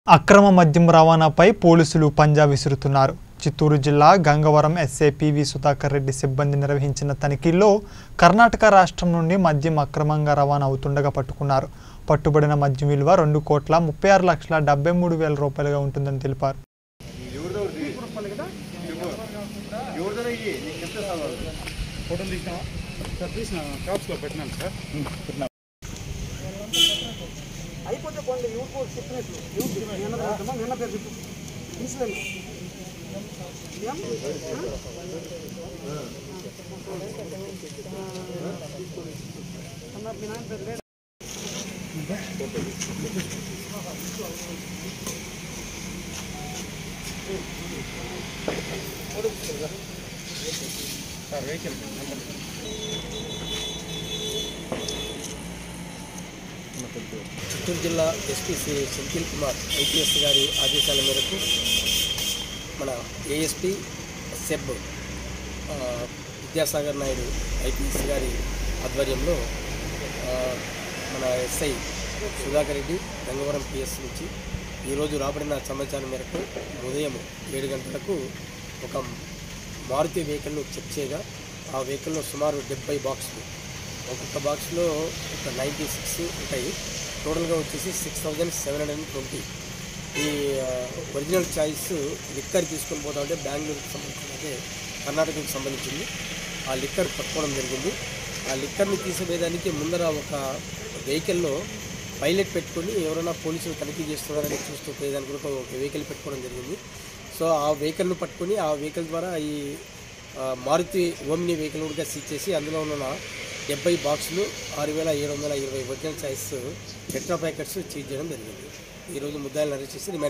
అక్రమ మద్యం రవాణాపై పోలీసులు పంజా విసురుతున్నారు చిత్తూరు జిల్లా గంగవరం ఎస్ఐ పివి సుధాకర్ రెడ్డి సిబ్బంది నిర్వహించిన తనిఖీల్లో కర్ణాటక రాష్ట్రం నుండి మద్యం అక్రమంగా రవాణా అవుతుండగా పట్టుకున్నారు పట్టుబడిన మద్యం విలువ రెండు కోట్ల ముప్పై ఆరు లక్షల డెబ్బై మూడు వేల రూపాయలుగా ఉంటుందని తెలిపారు ఫోటోలు తీసినా సార్ తీసిన షాప్స్లో పెట్టినాను సార్ అయిపోతే పోండి యూట్యూబ్ ఫిట్నెస్ యూట్యూబ్ నిన్న పెడతామా నిన్న పేరు చెప్పు ఇన్సులిన్ ఏం? అన్న మీ నాన్న పేరు లేదా? సార్ వెహికల్ చిత్తూరు జిల్లా ఎస్పీ శ్రీ సెంథిల్ కుమార్ ఐపీఎస్ గారి ఆదేశాల మేరకు మన ఏఎస్పీ సెబ్ ఆ, విద్యాసాగర్ నాయుడు ఐపీఎస్ గారి ఆధ్వర్యంలో ఆ, మన ఎస్ఐ సుధాకర్ రెడ్డి గంగవరం పిఎస్ నుంచి ఈరోజు రాబడిన సమాచారం మేరకు ఉదయం ఏడు గంటలకు ఒక మారుతి వెహికల్ను చెక్ చేయగా ఆ వెహికల్లో సుమారు డెబ్బై బాక్సులు ఒక్కొక్క బాక్స్లో ఒక నైంటీ సిక్స్ ఉంటాయి టోటల్గా వచ్చేసి six thousand seven hundred and twenty ఈ ఆ, ఒరిజినల్ చాయిస్ లిక్కర్ తీసుకొని పోతా ఉంటే బెంగళూరుకి సంబంధించిన అదే కర్ణాటకకు సంబంధించింది ఆ లిక్కర్ పట్టుకోవడం జరిగింది ఆ లిక్కర్ని తీసివేయడానికి ముందర ఒక వెహికల్లో పైలట్ పెట్టుకొని ఎవరైనా పోలీసులు తనిఖీ చేస్తున్నారని చూస్తూ పోయేదానికి కూడా ఒక వెహికల్ పెట్టుకోవడం జరిగింది సో ఆ వెహికల్ను పట్టుకొని ఆ వెహికల్ ద్వారా ఈ ఆ, మారుతి ఓమ్ని వెహికల్ కూడా సీజ్ చేసి అందులో ఉన్న డెబ్బై బాక్సులు ఆరు వేల ఏడు వందల ఇరవై original size tetra packets seize చేయడం జరిగింది ఈరోజు ముద్దాయిలను అరెస్ట్ చేసి రిమాండ్